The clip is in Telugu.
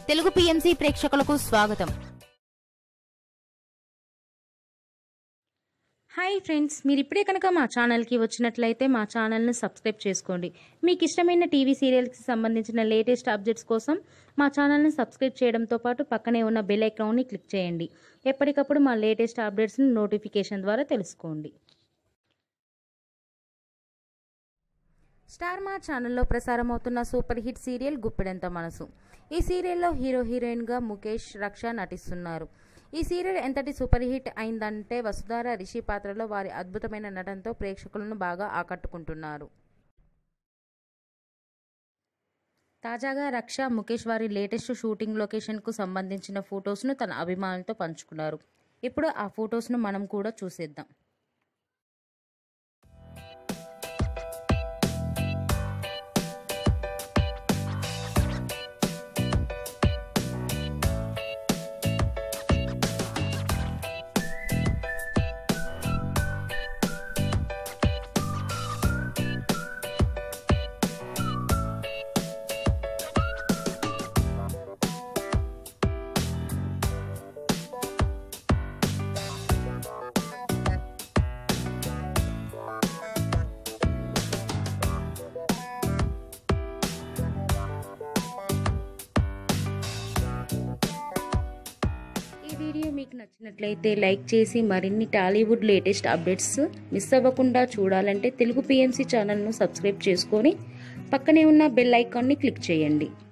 తెలుగు పిఎంసి ప్రేక్షకులకు స్వాగతం హాయ్ ఫ్రెండ్స్ మీరు ఇప్పుడే కనుక మా ఛానల్కి వచ్చినట్లయితే మా ఛానల్ని సబ్స్క్రైబ్ చేసుకోండి మీకు ఇష్టమైన టీవీ సీరియల్కి సంబంధించిన లేటెస్ట్ అప్డేట్స్ కోసం మా ఛానల్ని సబ్స్క్రైబ్ చేయడంతో పాటు పక్కనే ఉన్న బెల్ ఐకాన్ని క్లిక్ చేయండి ఎప్పటికప్పుడు మా లేటెస్ట్ అప్డేట్స్ని నోటిఫికేషన్ ద్వారా తెలుసుకోండి స్టార్ మా ఛానల్లో ప్రసారం అవుతున్న సూపర్ హిట్ సీరియల్ గుప్పెడంత మనసు ఈ సీరియల్లో హీరో హీరోయిన్గా ముఖేష్ రక్ష నటిస్తున్నారు ఈ సీరియల్ ఎంతటి సూపర్ హిట్ అయిందంటే వసుధార రిషి పాత్రలో వారి అద్భుతమైన నటనతో ప్రేక్షకులను బాగా ఆకట్టుకుంటున్నారు తాజాగా రక్ష ముఖేష్ వారి లేటెస్ట్ షూటింగ్ లొకేషన్కు సంబంధించిన ఫొటోస్ను తన అభిమానులతో పంచుకున్నారు ఇప్పుడు ఆ ఫొటోస్ను మనం కూడా చూసేద్దాం ఈ వీడియో మీకు నచ్చినట్లయితే లైక్ చేసి మరిన్ని టాలీవుడ్ లేటెస్ట్ అప్డేట్స్ మిస్ అవ్వకుండా చూడాలంటే తెలుగు పిఎంసి ఛానల్ను సబ్స్క్రైబ్ చేసుకొని పక్కనే ఉన్న బెల్ ఐకాన్ని క్లిక్ చేయండి